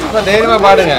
இப்ப தைரியமா பாடுங்க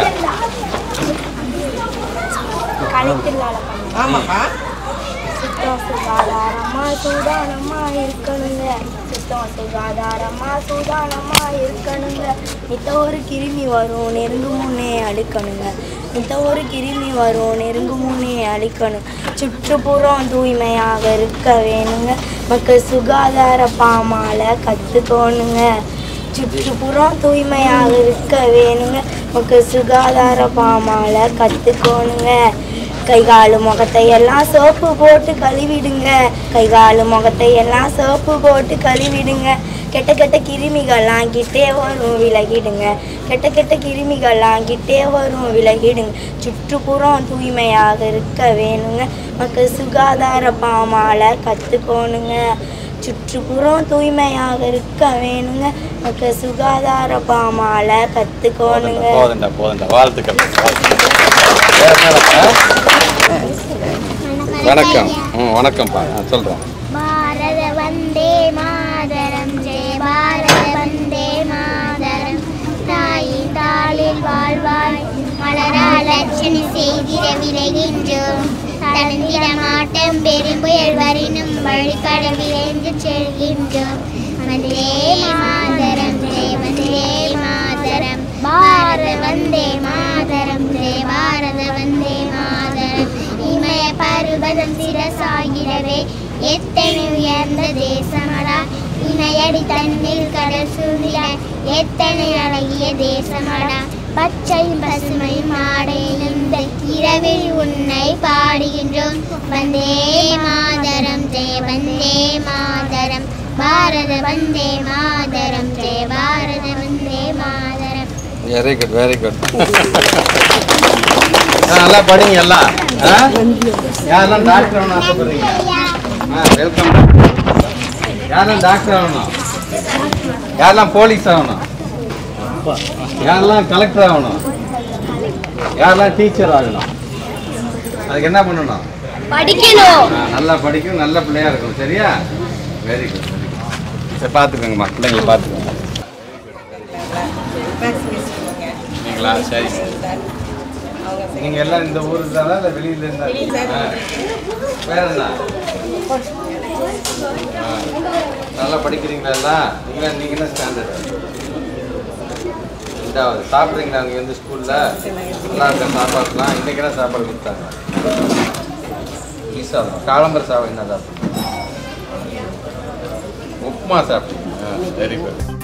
கலைத்தில்லாத பண்ணு ஆமாப்பா சுத்தம் சுகாதாரமா சூதானமா இருக்கணுங்க சுத்தம் சுகாதாரமா சூதானமா இருக்கணுங்க மித்த ஒரு கிருமி வரும் நெருங்கு முன்னே அழிக்கணுங்க மித்த ஒரு கிருமி வரும் நெருங்கு முன்னே அழிக்கணும் சுற்றுப்புறம் தூய்மையாக இருக்க வேணுங்க மக்கள் சுகாதார பாமால கற்றுக்கோணுங்க சுற்றுப்புறம் தூய்மையாக இருக்க வேணுங்க மக்கள் சுகாதார பாமால கற்றுக்கோணுங்க கை காலு முகத்தை எல்லாம் சோப்பு போட்டு கழுவிடுங்க கை காலு முகத்தை எல்லாம் சோப்பு போட்டு கழுவிடுங்க கெட்ட கெட்ட கிருமிகள்லாம் கிட்டே வரும் விலகிடுங்க கெட்ட கெட்ட கிருமிகள்லாம் கிட்டே வரும் விலகிடுங்க சுற்றுப்புறம் தூய்மையாக இருக்க வேணுங்க மக்கள் சுகாதார பாமால கற்றுக்கோணுங்க சுற்றுப்புறம் தூய்மையாக இருக்க வேணுங்க மக்கள் சுகாதார பாமால கற்றுக்கோணுங்க போதுண்டா போதுண்டா வாழ்த்துக்கள் வேற என்னடா? வணக்கம் ம் வணக்கம்ப்பா நான் சொல்றேன் பாரத வந்தே மாதரம் ஜெய பாரத வந்தே மாதரம் தாயின் தாளில் வாழ்வாய் மலரா லட்சணி செய்திட விரைகின்றோம் தளர்ந்திட மாட்டம் பெரும்புயல் வரினும் வழிபட விரைந்து செல்கின்றோம் வந்தே மாதரம் ஜெய வந்தே மாதரம் பாரத வந்தே மாதரம் ஜெய பாரத வந்தே மாதரம் இமய பருவதம் சிரசாகிடவே எத்தனை உயர்ந்த தேசமடா இணையடி தன்னில் கடல் சூழ்ந்திட எத்தனை அழகிய தேசமடா பச்சையும் பசுமையும் ஆடையிலிருந்த இரவில் உன்னை பாடுகின்றோம் வந்தே மாதரம் ஜெய வந்தே மாதரம் பாரத வந்தே மாதரம் ஜெய பாரத வந்தே மாதரம் வெரி குட் வெரி குட் நல்லா படிங்க எல்லாம் ஆ? யாரெல்லாம் டாக்டர் ஆகணும் ஆசைப்படுறீங்க ஆ வெல்கம் யாரெல்லாம் டாக்டர் ஆகணும் யாரெல்லாம் போலீஸ் ஆகணும் யாரெல்லாம் கலெக்டர் ஆகணும் யாரெல்லாம் டீச்சர் ஆகணும் அதுக்கு என்ன பண்ணணும் படிக்கணும் ஆ, நல்லா படிக்கணும் நல்ல பிள்ளையா இருக்கணும் சரியா வெரி குட் சரி பார்த்துக்கோங்கம்மா பிள்ளைங்களை பார்த்துக்கோங்க நீங்களா சரி நீங்க எல்லாம் இந்த ஊருக்கு தானா இல்லை வெளியில இருந்தா ஆ. வேற என்ன ஆ. நல்லா படிக்கிறீங்களா எல்லாம் நீங்க நீங்க என்ன ஸ்டாண்டர்ட் ரெண்டாவது சாப்பிட்றீங்களா அங்கே வந்து ஸ்கூல்ல நல்லா இருக்க சாப்பாடுலாம் இன்னைக்கு என்ன சாப்பாடு கொடுத்தாங்க டீ சாதம் காலம்பர சாதம் என்ன சாப்பிட்டீங்க உப்புமா சாப்பிட்டீங்க வெரி குட்